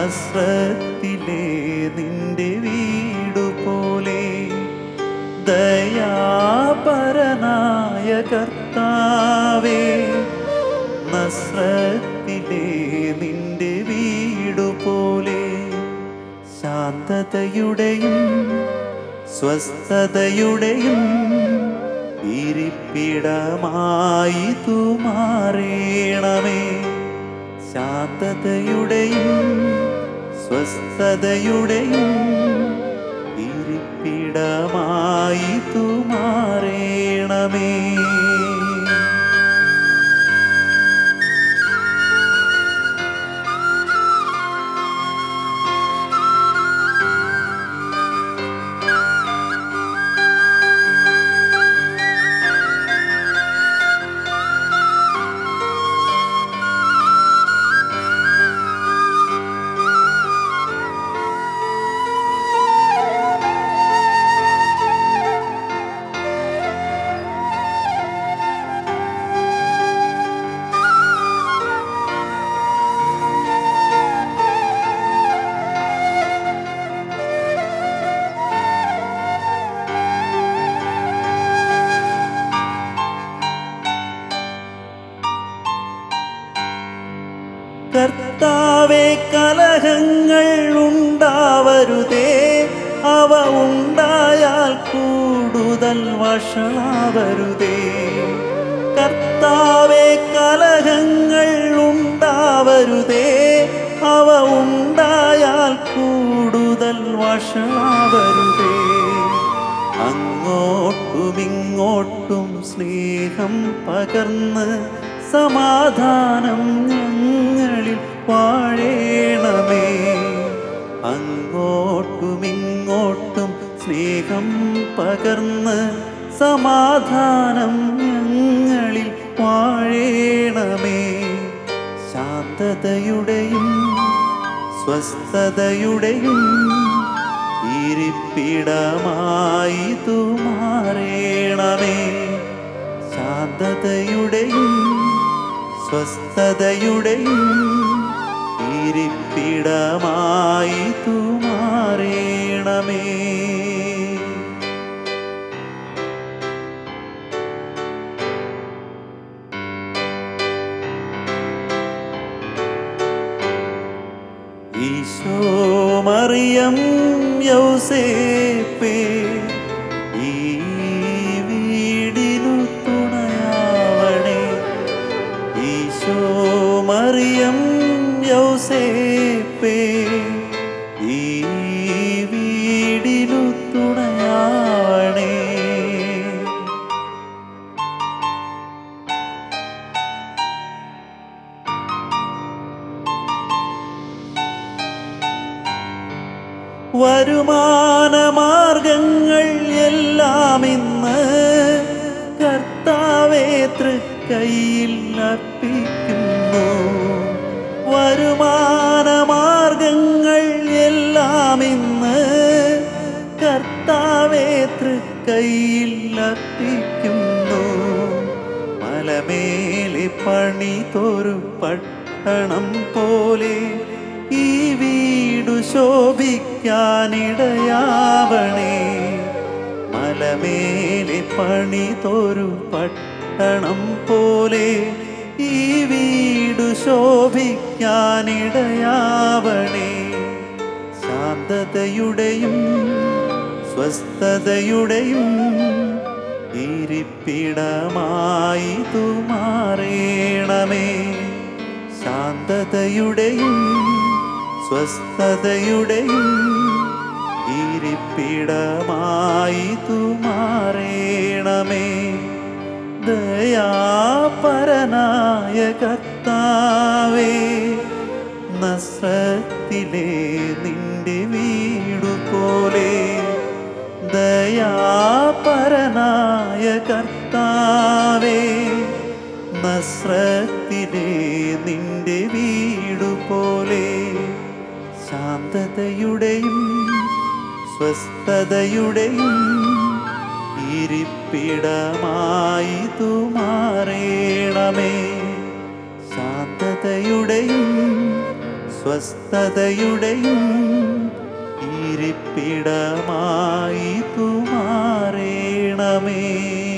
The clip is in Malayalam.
നസ്രത്തിലെ നിന്റെ വീടു പോലെ ദയാപരനായ കർത്താവേ നസ്രത്തിലെ നിന്റെ വീടു പോലെ ശാന്തതയുടെയും സ്വസ്ഥതയുടെയും ഇരിപ്പിടമായി തുമാറേണമേ ശാന്തതയുടെയും സ്വസ്ഥതയുടെയും ഇരിപ്പിടമായി തുമാറേണമേ കർത്താവെ കലഹങ്ങൾ ഉണ്ടാവരുതേ അവ ഉണ്ടായാൽ കൂടുതൽ വഷളാവരുതേ കർത്താവെ കലഹങ്ങൾ ഉണ്ടാവരുതേ അവ ഉണ്ടായാൽ കൂടുതൽ വഷളാവരുതേ അങ്ങോട്ടും ഇങ്ങോട്ടും സ്നേഹം പകർന്ന് സമാധാനം ഞങ്ങളിൽ വാഴേണമേ അങ്ങോട്ടും ഇങ്ങോട്ടും സ്നേഹം പകർന്ന് സമാധാനം ഞങ്ങളിൽ വാഴേണമേ ശാന്തതയുടെയും സ്വസ്ഥതയുടെയും ഇരിപ്പിടമായി തുമാറേണമേ ശാന്തതയുടെയും സ്വസ്ഥതയുടെയും ഇരിപ്പിടമായി തുമാറേണമേ ഈശോ മറിയം യൗസേപ്പേ ഈ വീടിനു തുണയാവണേ ഈശോ മറിയം യൗസേപ്പേ ഈ വീടിനു തുണയാവണേ വരുമാന മാർഗങ്ങൾ എല്ലാം ഇന്ന് കർത്താവേ തൃക്കൈയിൽ അർപ്പിക്കുന്നു വരുമാന മാർഗങ്ങൾ എല്ലാം ഇന്ന് കർത്താവേ തൃക്കൈയിൽ അർപ്പിക്കുന്നു മലമേലെ പണി തോരു പട്ടണം പോലെ ഈ വീടു ശോഭിക്കാനിടയാവണേ മലമേലെ പണി തോരു പട്ടണം പോലെ ഈ വീടു ശോഭിക്കാനിടയാവണേ ശാന്തതയുടെയും സ്വസ്ഥതയുടെയും ഇരിപ്പിടമായി തുമാറേണമേ ശാന്തതയുടെയും സ്വസ്ഥതയുടെയും ഇരിപ്പിടമായി തുമാറേണമേ ദയാപരനായ കർത്താവേ നസ്രത്തിലെ നിന്റെ വീടു പോലെ ദയാപരനായ കർത്താവേ നസ്രത്തിലെ നിന്റെ വീടു പോലെ ശാന്തതയുടെയും സ്വസ്ഥതയുടെയും ഇരിപ്പിടമായി തുമാറേണമേ ശാന്തതയുടെയും സ്വസ്ഥതയുടെയും ഇരിപ്പിടമായി തുമാറേണമേ